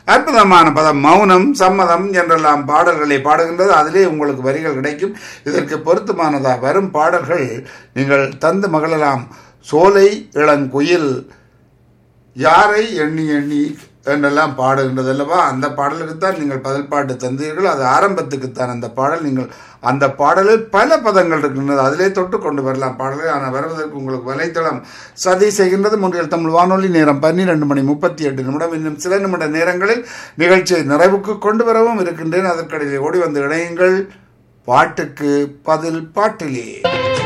அற்புதமான பதம் மௌனம் சம்மதம் என்றெல்லாம் பாடல்களை பாடுகின்றது அதிலே உங்களுக்கு வரிகள் கிடைக்கும் இதற்கு பொருத்தமானதா வரும் பாடல்கள் நீங்கள் தந்து மகளலாம் சோலை இளங்குயில் யாரை எண்ணி எண்ணி என்றெல்லாம் பாடுகின்றது அல்லவா அந்த பாடலுக்குத்தான் நீங்கள் பதில் பாட்டு தந்தீர்கள் அது ஆரம்பத்துக்குத்தான் அந்த பாடல் நீங்கள் அந்த பாடலில் பல பதங்கள் இருக்கின்றது அதிலே தொட்டு கொண்டு வரலாம் பாடலை ஆனால் வருவதற்கு உங்களுக்கு வலைத்தளம் சதி செய்கின்றது முன்றில் தமிழ் வானொலி நேரம் பன்னிரெண்டு மணி முப்பத்தி எட்டு நிமிடம் இன்னும் சில நிமிட நேரங்களில் நிகழ்ச்சியை நிறைவுக்கு கொண்டு வரவும் இருக்கின்றேன் அதற்கிடையே ஓடி வந்து இணையுங்கள் பாட்டுக்கு பதில் பாட்டிலே